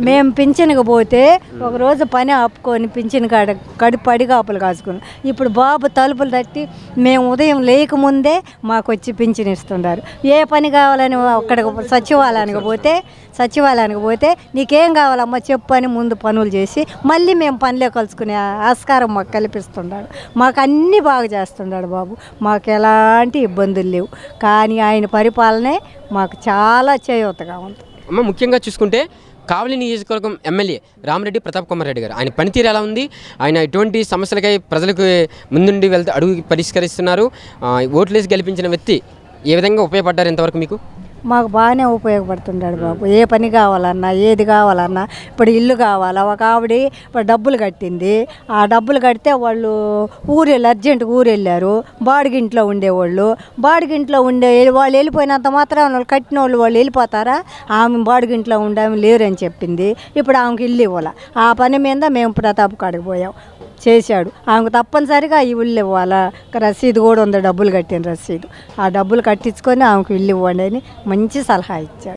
మేము పింఛన్కి పోతే ఒక రోజు పని ఆపుకొని పింఛన్ కాడ కడి పడి కాపులు కాసుకున్నాం ఇప్పుడు బాబు తలుపులు తట్టి మేము ఉదయం లేకముందే మాకు వచ్చి పింఛన్ ఇస్తున్నారు ఏ పని కావాలని అక్కడ సచివాలయానికి పోతే సచివాలయానికి పోతే నీకేం కావాలమ్మా చెప్పు అని ముందు పనులు చేసి మళ్ళీ మేము పనిలో కలుసుకునే ఆస్కారం మాకు కల్పిస్తున్నాడు మాకు అన్నీ బాగా చేస్తున్నాడు బాబు మాకు ఎలాంటి ఇబ్బందులు లేవు కానీ ఆయన పరిపాలనే మాకు చాలా చేయూతగా ఉంది అమ్మ ముఖ్యంగా చూసుకుంటే కావలి నియోజకవర్గం ఎమ్మెల్యే రామరెడ్డి ప్రతాప్ కుమార్ రెడ్డి గారు ఆయన పనితీరు ఎలా ఉంది ఆయన ఎటువంటి సమస్యలకై ప్రజలకు ముందుండి వెళ్తే అడుగు పరిష్కరిస్తున్నారు ఆ, ఓట్లేసి గెలిపించిన వ్యక్తి ఏ విధంగా ఉపయోగపడ్డారు ఇంతవరకు మీకు మాకు బాగానే ఉపయోగపడుతున్నాడు బాబు ఏ పని కావాలన్నా ఏది కావాలన్నా ఇప్పుడు ఇల్లు కావాలా ఒక ఆవిడ ఇప్పుడు డబ్బులు కట్టింది ఆ డబ్బులు కడితే వాళ్ళు ఊరెళ్ళి అర్జెంట్ ఊరు వెళ్ళారు బాడిగింట్లో ఉండేవాళ్ళు బాడిగింట్లో ఉండే వాళ్ళు వెళ్ళిపోయినంత మాత్రం వాళ్ళు కట్టిన వాళ్ళు వాళ్ళు వెళ్ళిపోతారా ఆమె బాడిగింట్లో ఉండే ఆమె లేరని చెప్పింది ఇప్పుడు ఆమెకి ఇల్లు ఇవ్వాలి ఆ పని మీద మేము ప్రతాప్ కాడికి పోయాం చేశాడు ఆమెకు తప్పనిసరిగా ఈ ఇల్లు ఇవ్వాలా రసీదు కూడా ఉంది డబ్బులు కట్టిన రసీదు ఆ డబ్బులు కట్టించుకొని ఆమెకు ఇల్లు ఇవ్వండి అని మంచి సలహా ఇచ్చాడు